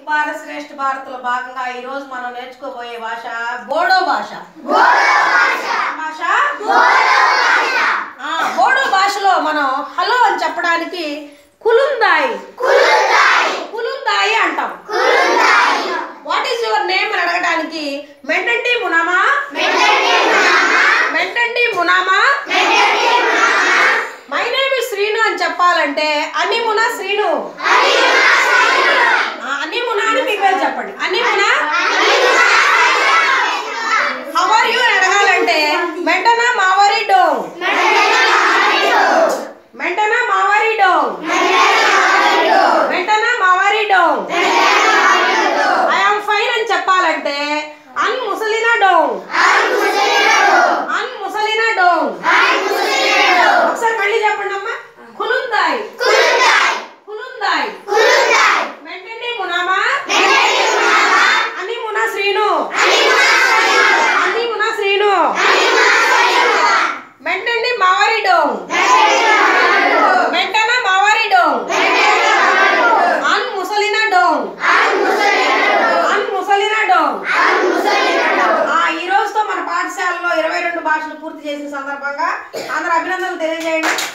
భారత్ శ్రేష్ఠ భారత్లో భాగంగా ఈ రోజు మనం నేర్చుకోబోయే భాష బోడో భాష భాష ఆ, బోడో భాషలో మనం హలో అని చెప్పడానికి కులుందాయి కులుందాయి అంటాం వాట్ ఈస్ యువర్ నేమ్ అని అడగడానికి మెంటండి మునామా మెంటండి మునామా మై నేమ్ ఇస్ శ్రీను అని చెప్పాలంటే అనిమున శ్రీను ఆ, అనిమున అని మీ పేరు చెప్పండి అనిమున హవర్ యు అని అడగాలంటే మెంటనా మావరి డోంగ్ మెంటనా మావరి డోంగ్ మెంటనా మావరి డోంగ్ ఐ ఆమ్ ఫైన్ అని చెప్పాలంటే అన్ ముసలినా డోంగ్ అన్ ముసలినా డోంగ్ ఒకసారి మళ్ళీ చెప్పండి అమ్మా కులుందాయ్ కులుందాయ్ మెంటండి మునామా అని మునా శ్రీను అని మునా శ్రీను మెంటండి మావారి డోంగ్ మెంటనా మావారి డోంగ్ అన్ ముసలినా డోంగ్ అన్ ముసలినా డోంగ్ ఆ ఈ రోజుతో మన పాఠశాలలో ఇరవై రెండు భాషలు పూర్తి చేసిన సందర్భంగా అందరూ అభినందనలు తెలియజేయండి